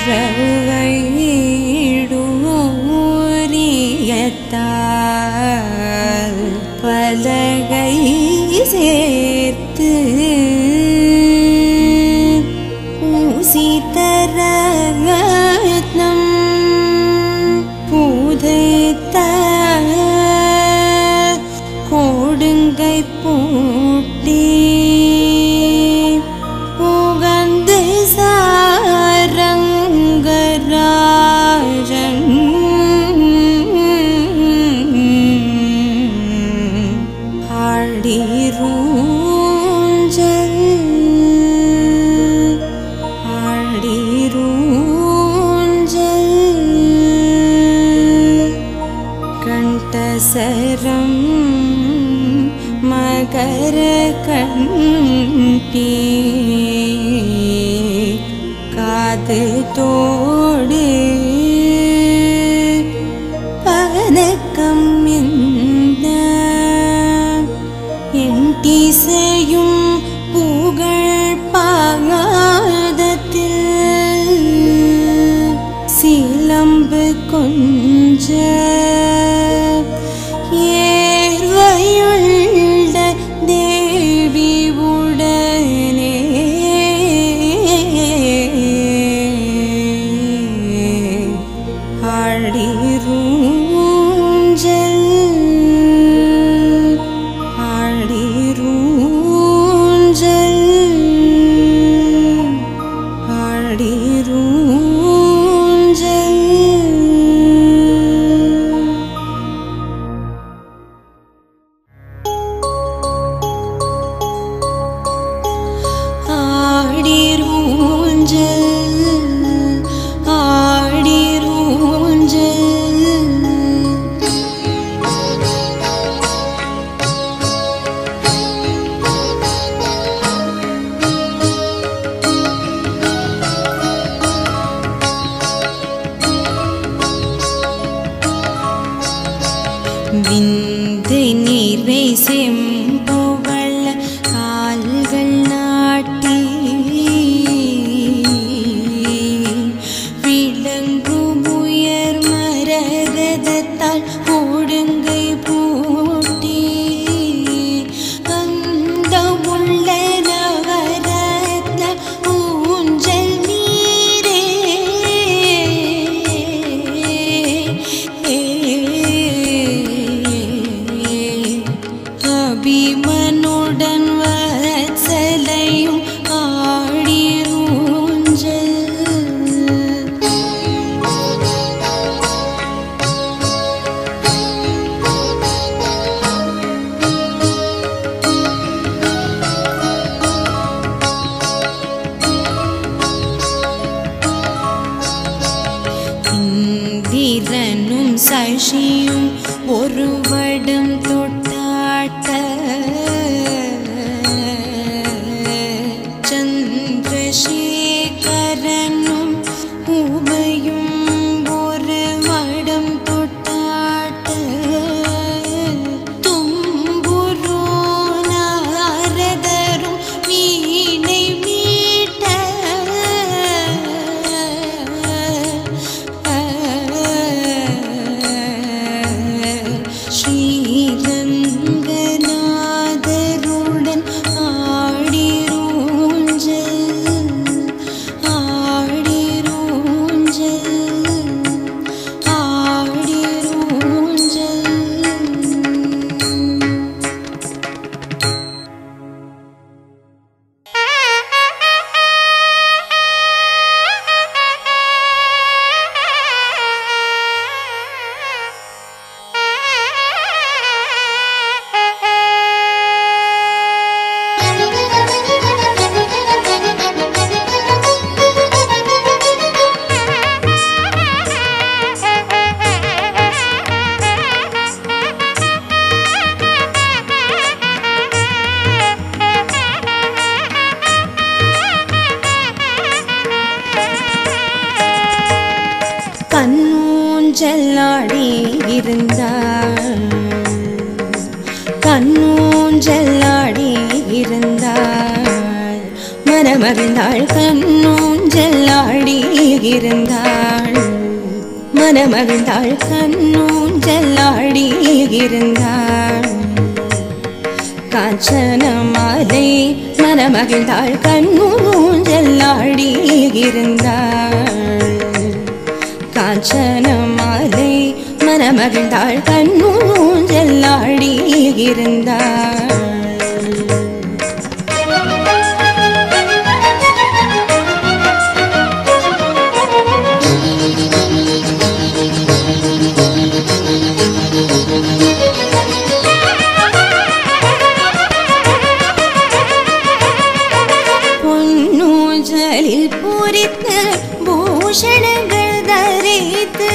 இரவையிடூரியத்தால் பலகை சேர்த்து பூசித்தரத்னம் பூதைத்த கோடுங்கை பூட்டி புகந்து சாரங்கராஜன் ஆடிரூஞ்சல் ஆடிரூஞ்சல் கண்டசரம் மகர கண்டி காது தோடு பனக்கம் என்ன என்டிசையும் புகழ் பாதத்தில் சிலம்பு கொஞ்ச ஏர்வையுள்ள தேவி உடனே ஆடிரூஞ்சல் ஆடிரூஞ்சல் ஆடிரூஞ்சல் ஆடிரூஞ்சல் ஆடிரூஞ்சல் விந்து நீர்வை செம்புவள கால்கள் நாட்டி விளங்கும் உயர் மரகதத்தால் ஓடுங்கை பூட்டி அந்த உள்ள நவரத்ன ஊஞ்சல் நீரே அபிமனுடன் வத்சலையும் ஆடிரூஞ்சல் இந்திரனும் சசியும் ஒரு வடம் தொட்டாட்ட சந்திரசேகரனும் உமையும் ஒரு வடம் தொட்டாட்ட தும்புரு நாரதரும் வீணை மீட்ட ஸ்ரீரங்கநாதருடன் ஆடிரூஞ்சல் ஆடிரூஞ்சல் ஆடிரூஞ்சல் கண்ணூஞ்சலாடி இருந்தாள் கண்ணூஞ்சலாடி இருந்தாள் மர மனமகிழ்ந்தாள் கண்ணூஞ்சல் ஆடி இருந்தாள் மனமகிழ்ந்தாள் கண்ணூஞ்சல் ஆடி இருந்தாள் காஞ்சன மாலை மனமகிழ்ந்தாள் கண்ணூஞ்சல் ஆடி இருந்தாள் காஞ்சன மாலை மனமகிழ்ந்தாள் கண்ணூஞ்சல் ஆடி இருந்தாள் பொன்னூஞ்சலில் பூரித்து பூஷணங்கள் தரித்து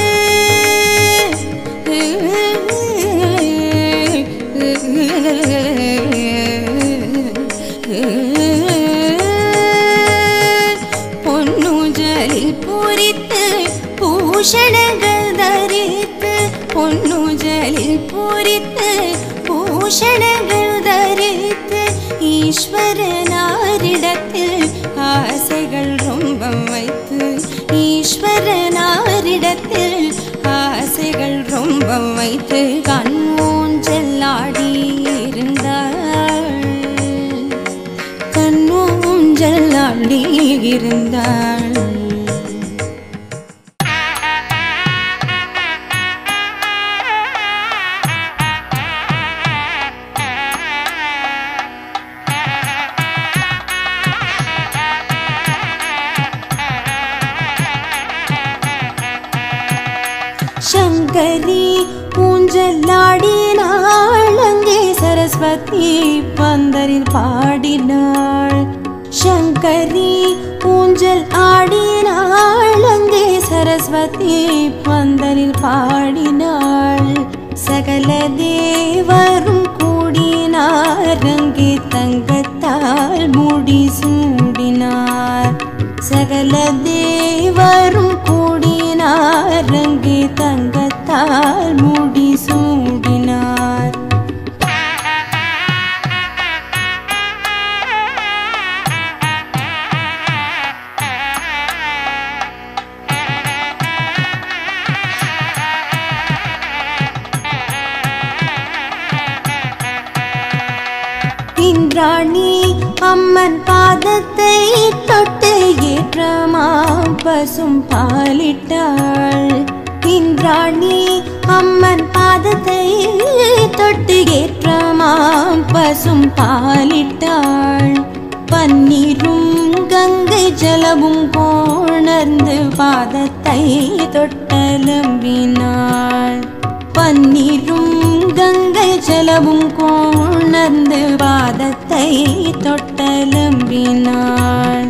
பொன்னூஞ்சலில் பூரித்து பூஷணங்கள் தரித்து பொன்னூஞ்சலில் பூரித்து பூஷணங்கள் தரித்து ஈஸ்வரனாரிடத்தில் ஆசைகள் ரொம்ப வைத்து ஈஸ்வரனாரிடத்தில் ஆசைகள் ரொம்ப வைத்து கண்ணூஞ்சல்லாடி இருந்தாள் கண்ணூஞ்சல்லாடி இருந்தாள் சங்கரி ஊஞ்சலாடினாள் அங்கே சரஸ்வதி பந்தரில் பாடினாள் சங்கரி ஊஞ்சல் ஆடினாள் அங்கே சரஸ்வதி பந்தலில் பாடினாள் சகல தேவரும் கூடினார் அங்கே தங்கத்தால் முடி சூடினார் சகல தேவரும் கூடினார் அங்கே தங்கத்தால் முடி சூடினார் இந்திராணி அம்மன் பாதத்தை தொட்டு ஏற்றமாம் பசும் பாலிட்டாள் இந்திராணி அம்மன் பாதத்தை தொட்டு ஏற்றமாம் பசும் பாலிட்டாள் பன்னீரும் கங்கை ஜலமும் கோணர்ந்து பாதத்தை தொட்டலம்பினாள் பன்னீரும் கங்கை ஜலமும் கோணர்ந்து பாதத்தை தொட்டலம்பினாள்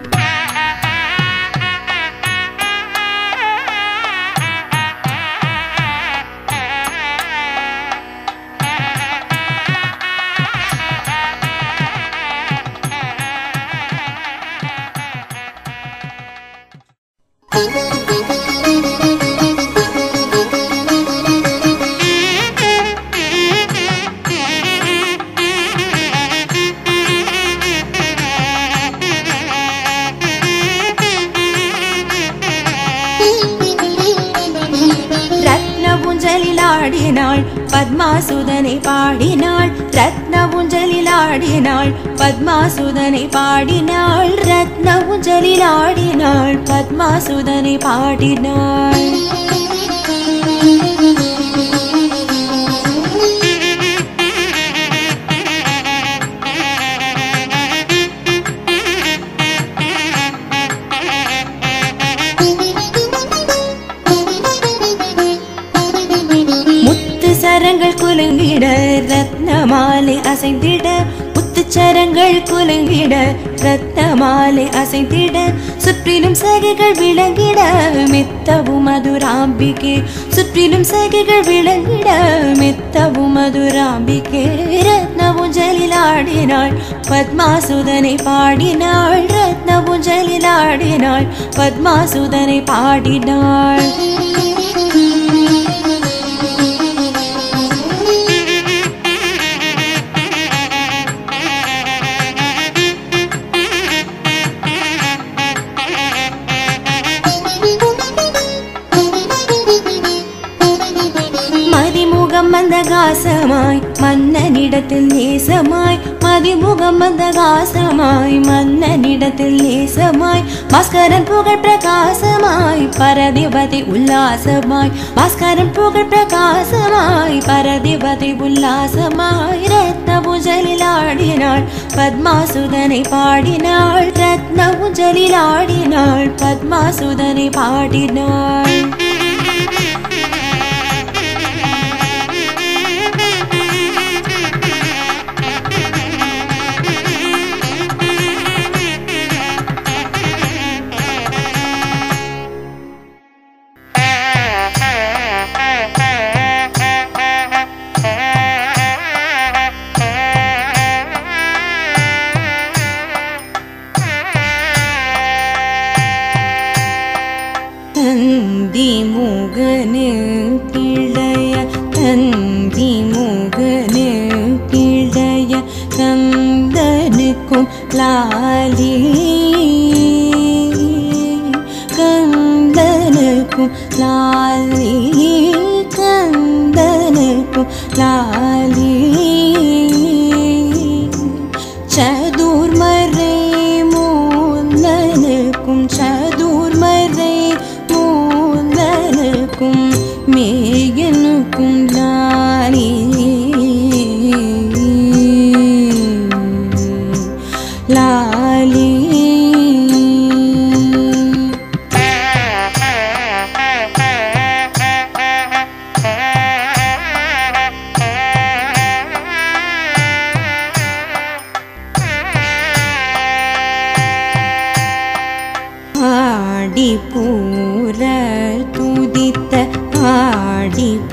ரத்ன ஊஞ்சலில் ஆடினாள் பத்மாசுதனை பாடினாள் ரத்ன ஊஞ்சலில் ஆடினாள் பத்மாசுதனை பாடினாள் ரத்ன ஊஞ்சலில் ஆடினாள் பத்மாசுதனை பாடினாள் முத்து சரங்கள் குலுங்கிட ரத்ன மாலை அசைந்திட முத்து சரங்கள் குலுங்கிட ரத்ன மாலை அசைந்திட சுற்றிலும் சகைகள் விளங்கிட மெத்தவும் மதுராம்பிகே சுற்றிலும் சகைகள் விளங்கிட மெத்தவும் மதுராம்பிகே ரத்ன ஊஞ்சலில் ஆடினாள் பத்மாசுதனை பாடினாள் ரத்ன ஊஞ்சலில் ஆடினாள் பத்மாசுதனை பாடினாள் மன்னனிடத்தில் நேசமாய் மதிமுகம் மந்தகாசமாய் மன்னனிடத்தில் நேசமாய் பாஸ்கரன் புகழ் பிரகாசமாய் பரதிபதி உல்லாசமாய் பாஸ்கரன் புகழ் பிரகாசமாய் பரதிபதி உல்லாசமாய் ரத்ன உஜலில் ஆடினாள் பத்மாசுதனை பாடினாள் ரத்ன உஜலில் ஆடினாள் பத்மாசுதனை பாடினாள் தந்தி முகனு பிழைய தந்தி முகனு பிழைய கந்தனுக்கும் லாலி கந்தனுக்கும் லாலி கந்தனுக்கும் லாலி சதுர்மறை மூந்தனுக்கும் சதுர்மறை மூந்தனுக்கும் மேகனுக்கும் லாலி லாலி ஆடி பூர துதித்த ஆடி